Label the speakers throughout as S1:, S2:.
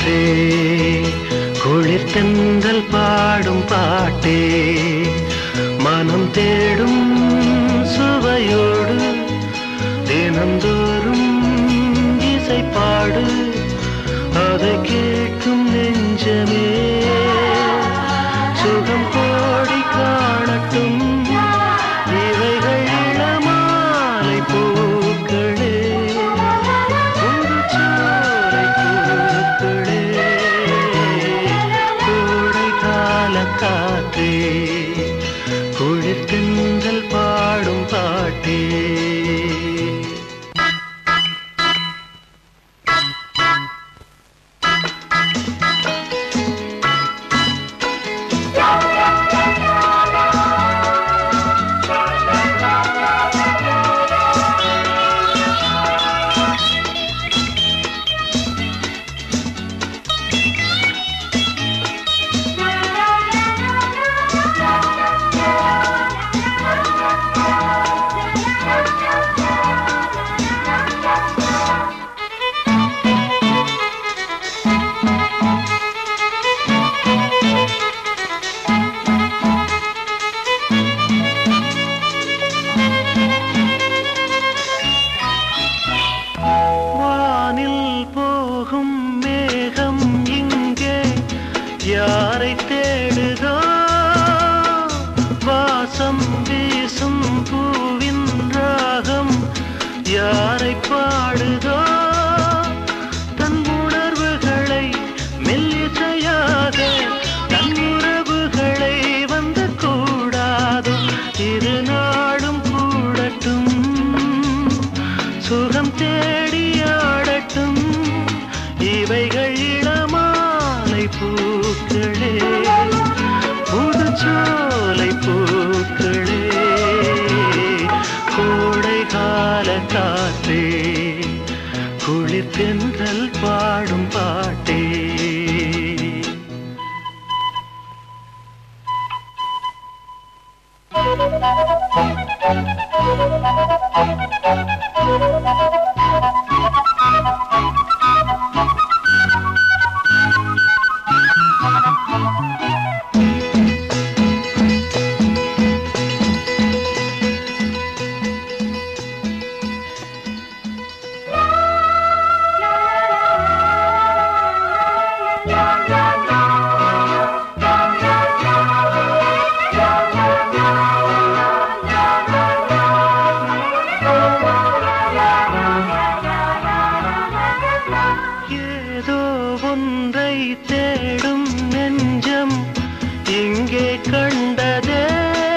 S1: காற்றே குளிர் தென்றல் பாடும் பாட்டே மனம் தேடும் சுவையோடு தினந்தோறும் இசை பாடு அதை கேட்கும் நெஞ்சமே சுகம் கோடி காணட்டும் இவைகள் இளமாலை பூக்களே புதுச்சோலை பூக்களே கோடை கால காற்றே குளிர் தென்றல் பாடும் பாட்டே வானில் போகும் மேகம் இங்கே யாரை தேடுதோ வாசம் வீசும் பூவின் ராகம் யாரை பாடுதோ தன் உணர்வுகளை மெல்லிசையாக தன் உறவுகளை வந்து கூடாதோ இரு நாடும் கூடட்டும் சுகம் தேடி ஆடட்டும் இவைகள் இளமாலை பூக்களே புதுச்சோலை பூக்களே கோடை கால காற்றே குளிர் தென்றல் பாடும் பாட்டே ஏதோ ஒன்றை தேடும் நெஞ்சம் இங்கே கண்டதே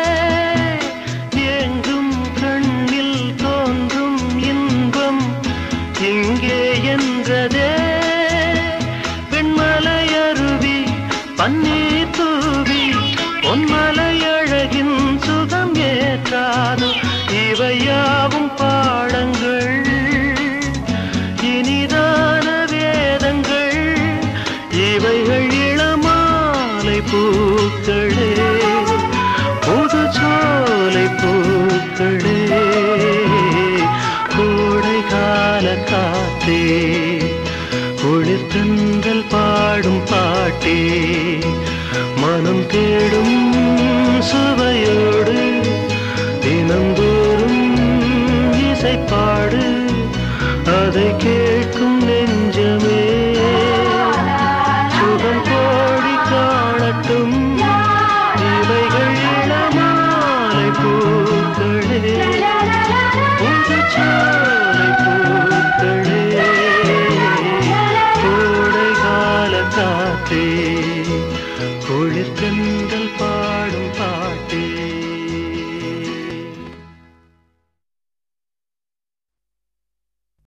S1: எங்கும் கண்ணில் தோன்றும் இன்பம் இங்கே என்றதே வெண்மலை அருவி பன்னீர் தூவி பொன்மலை அழகின் சுகம் ஏற்றாது இவையாவும் பாடங்கள் இனிதான வேதங்கள் இவைகள் இளமாலை பூக்களே புது சோலை பூக்களே கோடை கால காத்தே குளிர் தென்றல் பாடும் பாட்டே